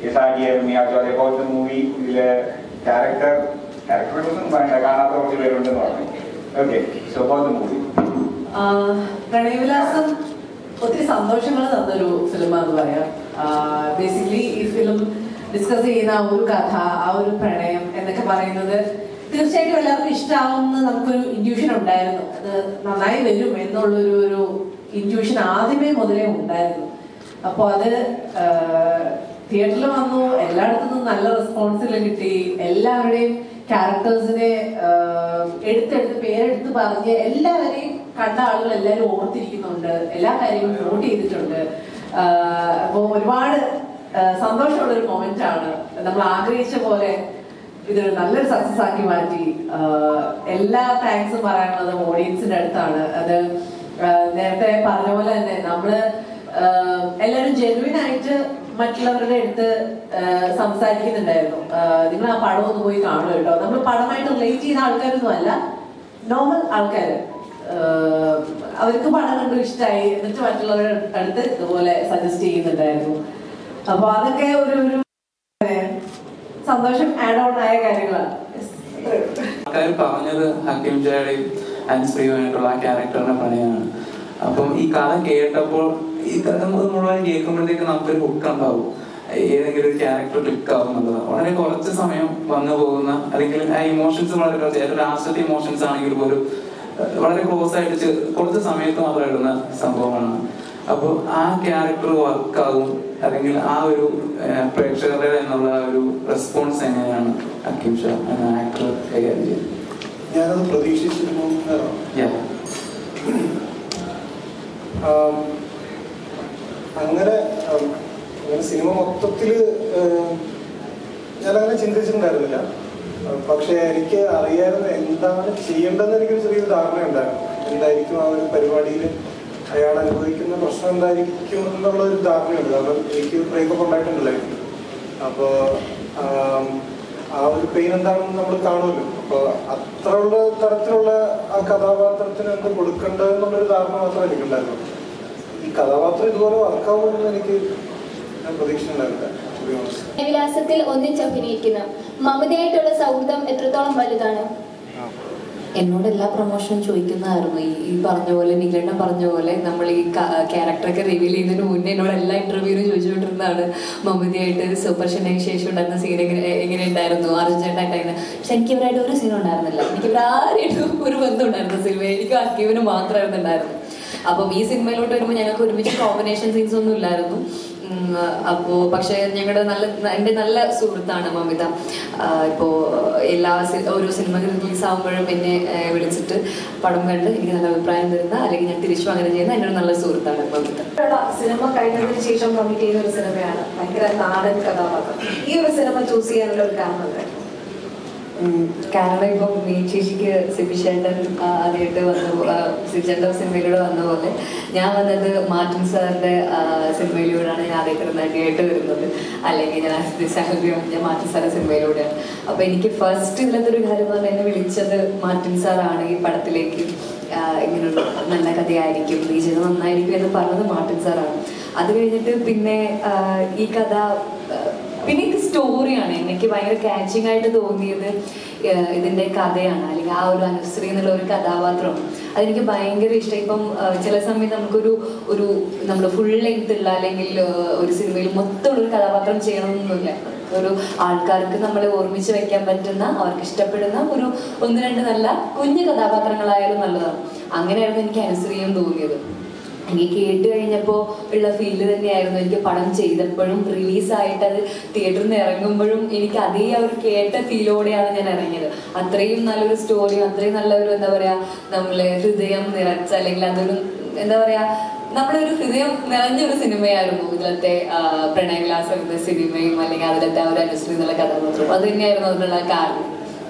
യസാജിയെ മിയാജോ അതേപോലത്തെ മൂവി ഇതിലെ ക്യാരക്ടർ ക്യാരക്ടറെ ഒന്നും പറയണ്ട കാണാത്ത കുറച്ച് പേരുണ്ടെന്ന് പറഞ്ഞു ഓക്കെ സോ പോലത്തെ മൂവി ആഹ് പ്രണയവിലാസം ഒത്തിരി സന്തോഷങ്ങൾ തന്നൊരു ഫിലിം എന്ന് പറയാം ബേസിക്കലി ഈ ഫിലിം ഡിസ്കസ് ചെയ്യുന്ന ആ ഒരു കഥ ആ ഒരു പ്രണയം എന്നൊക്കെ പറയുന്നത് തീർച്ചയായിട്ടും എല്ലാവർക്കും ഇഷ്ടമാവുമെന്ന് നമുക്കൊരു ഇൻഡ്യൂഷൻ ഉണ്ടായിരുന്നു അത് നന്നായി വരും എന്നുള്ളൊരു ഒരു ഇൻഡ്യൂഷൻ ആദ്യമേ മുതലേ ഉണ്ടായിരുന്നു അപ്പോൾ അത് തിയേറ്ററിൽ വന്നു എല്ലായിടത്തു നിന്നും നല്ല റെസ്പോൺസിൽ കിട്ടി എല്ലാവരുടെയും ക്യാരക്ടേഴ്സിനെ എടുത്തെടുത്ത് പേരെടുത്ത് പറഞ്ഞ് എല്ലാവരെയും കണ്ട ആളുകൾ എല്ലാവരും ഓർത്തിരിക്കുന്നുണ്ട് എല്ലാ കാര്യങ്ങളും നോട്ട് ചെയ്തിട്ടുണ്ട് അപ്പോൾ ഒരുപാട് ആഹ് സന്തോഷമുള്ള ഒരു മൊമെന്റ് ആണ് നമ്മൾ ആഗ്രഹിച്ച പോലെ ഇതൊരു നല്ലൊരു സക്സസ് ആക്കി മാറ്റി ആഹ് എല്ലാ താങ്ക്സും പറയാനുള്ളത് ഓഡിയൻസിന്റെ അടുത്താണ് അത് ആഹ് നേരത്തെ പറഞ്ഞ പോലെ തന്നെ നമ്മള് ആഹ് എല്ലാവരും ജെനുവിൻ ആയിട്ട് മറ്റുള്ളവരുടെ അടുത്ത് ആഹ് സംസാരിക്കുന്നുണ്ടായിരുന്നു ആഹ് നിങ്ങൾ ആ പടം ഒന്ന് പോയി കാണുക കേട്ടോ നമ്മൾ പടമായിട്ട് റിലേറ്റ് ചെയ്യുന്ന ആൾക്കാരൊന്നും അല്ല നോർമൽ ആൾക്കാര് ആഹ് അവർക്ക് പടം കണ്ടു ഇഷ്ടമായി എന്നിട്ട് മറ്റുള്ളവരുടെ അടുത്ത് ഇതുപോലെ സജസ്റ്റ് ചെയ്യുന്നുണ്ടായിരുന്നു അപ്പൊ അതൊക്കെ ഒരു ഒരു സന്തോഷം ആഡ് ഓൺ ആയ കാര്യങ്ങളാണ് Yes. അത്രേ ഉള്ളൂ. ആൾക്കാർ പറഞ്ഞത് ഹക്കീം ജയുടെയും അനുശ്രീയുമായിട്ടുള്ള ആ ക്യാരക്ടറിനെ പണിയാണ് അപ്പം ഈ കഥ കേട്ടപ്പോൾ ഈ കഥ മുഴുവൻ കേൾക്കുമ്പോഴത്തേക്ക് നമുക്കൊരു ഹുക്ക് ഉണ്ടാവും ഏതെങ്കിലും ഒരു ക്യാരക്ടർ ക്ലിക്ക് ആവും എന്നുള്ളത് വളരെ കുറച്ച് സമയം വന്നു പോകുന്ന അല്ലെങ്കിൽ ആ ഇമോഷൻസ് വളരെ കുറച്ച് ഏറ്റവും ലാസ്റ്റത്തെ ഇമോഷൻസ് ആണെങ്കിൽ പോലും ഏഹ് വളരെ ക്ലോസ് ആയിട്ട് ചെ- കുറച്ച് സമയത്ത് മാത്രം ഇടുന്ന സംഭവമാണ് അപ്പോൾ ആ ക്യാരക്ടർ വർക്കാവും അല്ലെങ്കിൽ ആ ഒരു ഏഹ് പ്രേക്ഷകരുടെ എന്നുള്ള ഒരു റെസ്പോൺസ് എങ്ങനെയാണ് അക്കിം ഷാ എന്ന ആക്ടർ കൈകാര്യം ചെയ്തത് ഞാനത് പ്രതീക്ഷിച്ചിരുന്നു എന്നതാണ്. Yeah. ആം, അങ്ങനെ ആം, അങ്ങനെ സിനിമ മൊത്തത്തിൽ ഞാനങ്ങനെ ചിന്തിച്ചിട്ടുണ്ടായിരുന്നില്ല ആ, പക്ഷേ എനിക്ക് അറിയായിരുന്നു എന്താണ് ചെയ്യേണ്ടതെന്ന് എനിക്കൊരു ചെറിയൊരു ധാരണയുണ്ടായിരുന്നു എന്തായിരിക്കും ആ ഒരു പരിപാടിയിൽ അയാൾ അനുഭവിക്കുന്ന പ്രശ്നം എന്തായിരിക്കും എന്നുള്ള ഒരു ധാരണയുണ്ട് കാരണം എനിക്ക് ബ്രേക്കപ്പ് ഉണ്ടായിട്ടുണ്ട് ലൈഫിൽ അപ്പോൾ ആ ഒരു പെയിൻ എന്താണെന്ന് നമ്മൾ കാണുമല്ലോ അപ്പോൾ അത്രയുള്ള തരത്തിലുള്ള ആ കഥാപാത്രത്തിന് എന്ത് കൊടുക്കേണ്ടതെന്നുള്ളൊരു ധാരണ മാത്രമേ എനിക്കുണ്ടായിരുന്നു ഈ കഥാപാത്രം ഇതുപോലെ വർക്കാവുമെന്ന് എനിക്ക് ഞാൻ പ്രതീക്ഷ ഉണ്ടായിരുന്നില്ല to be honest. വിലാസത്തിൽ ഒന്നിച്ചഭിനയിക്കുന്ന മമതയായിട്ടുള്ള സൗഹൃദം എത്രത്തോളം വലുതാണ് എന്നോട് എല്ലാ പ്രൊമോഷനും ചോദിക്കുന്നതായിരുന്നു ഈ ഈ പറഞ്ഞ പോലെ നിഗ്രണ്ണ പറഞ്ഞ പോലെ നമ്മൾ ഈ ക്യാരക്ടറൊക്കെ റിവീൽ ചെയ്യുന്നതിന് മുന്നേ എന്നോട് എല്ലാ ഇന്റർവ്യൂവിനും ചോദിച്ചുകൊണ്ടിരുന്നതാണ് മമ്മൂതിയായിട്ട് സൂപ്പർ ഷെന്നൈക്ക് ശേഷം ഉണ്ടായിരുന്ന സീൻ എങ്ങനെ എങ്ങനെ ഉണ്ടായിരുന്നു അർജന്റായിട്ടായിരുന്നു പക്ഷെ എനിക്ക് ഇവരായിട്ട് ഒരു സീൻ ഉണ്ടായിരുന്നില്ല എനിക്ക് ഇവരാരായിട്ടും ഒരു ബന്ധം ഉണ്ടായിരുന്നു സിനിമ എനിക്ക് അക്കീവിന് മാത്രമായിരുന്നു ഉണ്ടായിരുന്നു അപ്പം ഈ സിനിമയിലോട്ട് വരുമ്പോൾ ഞങ്ങൾക്ക് ഒരുമിച്ച് കോമ്പിനേഷൻ സീൻസ് ഒന്നും ഇല്ലായിരുന്നു ഉം, അപ്പോ പക്ഷെ ഞങ്ങളുടെ നല്ല എൻ്റെ നല്ല സുഹൃത്താണ് മമിത ആഹ് ഇപ്പോ എല്ലാ സി- ഓരോ സിനിമ റിലീസ് ആകുമ്പോഴും എന്നെ ആഹ് വിളിച്ചിട്ട് പടം കണ്ട് എനിക്ക് നല്ല അഭിപ്രായം തരുന്ന അല്ലെങ്കിൽ ഞാൻ തിരിച്ചു അങ്ങനെ ചെയ്യുന്ന എൻ്റെ ഒരു നല്ല സുഹൃത്താണ് മമിത ഉള്ള സിനിമ കഴിഞ്ഞതിന് ശേഷം കമ്മിറ്റ് ചെയ്ത ഒരു സിനിമയാണ് ഭയങ്കര നാടൻ കഥാപാത്രം ഈ ഒരു സിനിമ ചൂസ് ചെയ്യാനുള്ള ഒരു കാരണം എന്തായിരുന്നു ഉം, കാരണം ഇപ്പം മീ ചേച്ചിക്ക് സിബിചേട്ടൻ ആദ്യമായിട്ട് വന്ന സിബിചേട്ടൻ സിനിമയിലൂടെ വന്ന പോലെ ഞാൻ വന്നത് മാർട്ടിൻ സാറിന്റെ ആ, സിനിമയിലൂടെയാണ് ഞാൻ ആദ്യമായിട്ട് നടിയായിട്ട് വരുന്നത് അല്ലെങ്കിൽ ഞാൻ സാലറി ഞാൻ മാർട്ടിൻ സാറിന്റെ സിനിമയിലൂടെയാണ് അപ്പൊ എനിക്ക് ഫസ്റ്റ് ഇതിലത്തെ ഒരു കാര്യം എന്ന് പറഞ്ഞാൽ എന്നെ വിളിച്ചത് മാർട്ടിൻ സാറാണ് ഈ പടത്തിലേക്ക് ആ, ഇങ്ങനൊരു നല്ല കഥയായിരിക്കും നീ ചെയ്ത് നന്നായിരിക്കും എന്ന് പറഞ്ഞത് മാർട്ടിൻ സാറാണ് അത് കഴിഞ്ഞിട്ട് പിന്നെ ആ, ഈ കഥ ആ, പിന്നെ ഇത് സ്റ്റോറിയാണ് എനിക്ക് ഭയങ്കര കാച്ചിങ് ആയിട്ട് തോന്നിയത് ഏഹ് ഇതിന്റെ കഥയാണ് അല്ലെങ്കിൽ ആ ഒരു അനുശ്രീ എന്നുള്ള ഒരു കഥാപാത്രം അതെനിക്ക് ഭയങ്കര ഇഷ്ടം ഇപ്പം ഏഹ് ചില സമയത്ത് നമുക്കൊരു ഒരു നമ്മൾ ഫുൾ ലെങ്ത് ഉള്ള അല്ലെങ്കിൽ ഏഹ് ഒരു സിനിമയിൽ മൊത്തമുള്ള ഒരു കഥാപാത്രം ചെയ്യണമെന്നൊന്നുമില്ല ഒരു ആൾക്കാർക്ക് നമ്മളെ ഓർമ്മിച്ച് വെക്കാൻ പറ്റുന്ന അവർക്ക് ഇഷ്ടപ്പെടുന്ന ഒരു ഒന്ന് രണ്ട് നല്ല കുഞ്ഞു കഥാപാത്രങ്ങളായാലും നല്ലതാണ് അങ്ങനെയായിരുന്നു എനിക്ക് അനുശ്രീയും തോന്നിയത് എനിക്ക് കേട്ട് കഴിഞ്ഞപ്പോൾ ഉള്ള ഫീല് തന്നെയായിരുന്നു എനിക്ക് പടം ചെയ്തപ്പോഴും റിലീസായിട്ട് അത് തിയേറ്ററിൽ നിന്ന് ഇറങ്ങുമ്പോഴും എനിക്ക് അതേ ആ ഒരു കേട്ട ഫീലോടെയാണ് ഞാൻ ഇറങ്ങിയത് അത്രയും നല്ലൊരു സ്റ്റോറിയും അത്രയും നല്ലൊരു എന്താ പറയാ നമ്മളെ ഹൃദയം നിറച്ച അല്ലെങ്കിൽ അതൊരു എന്താ പറയാ നമ്മുടെ ഒരു ഹൃദയം നിറഞ്ഞൊരു സിനിമയായിരുന്നു ഇതിലത്തെ ആ, പ്രണയവിലാസം എന്ന സിനിമയും അല്ലെങ്കിൽ അതിലത്തെ ആ ഒരു അനുശ്രീ എന്നുള്ള കഥാപാത്രം അത് തന്നെയായിരുന്നു അതിനുള്ള കാരണം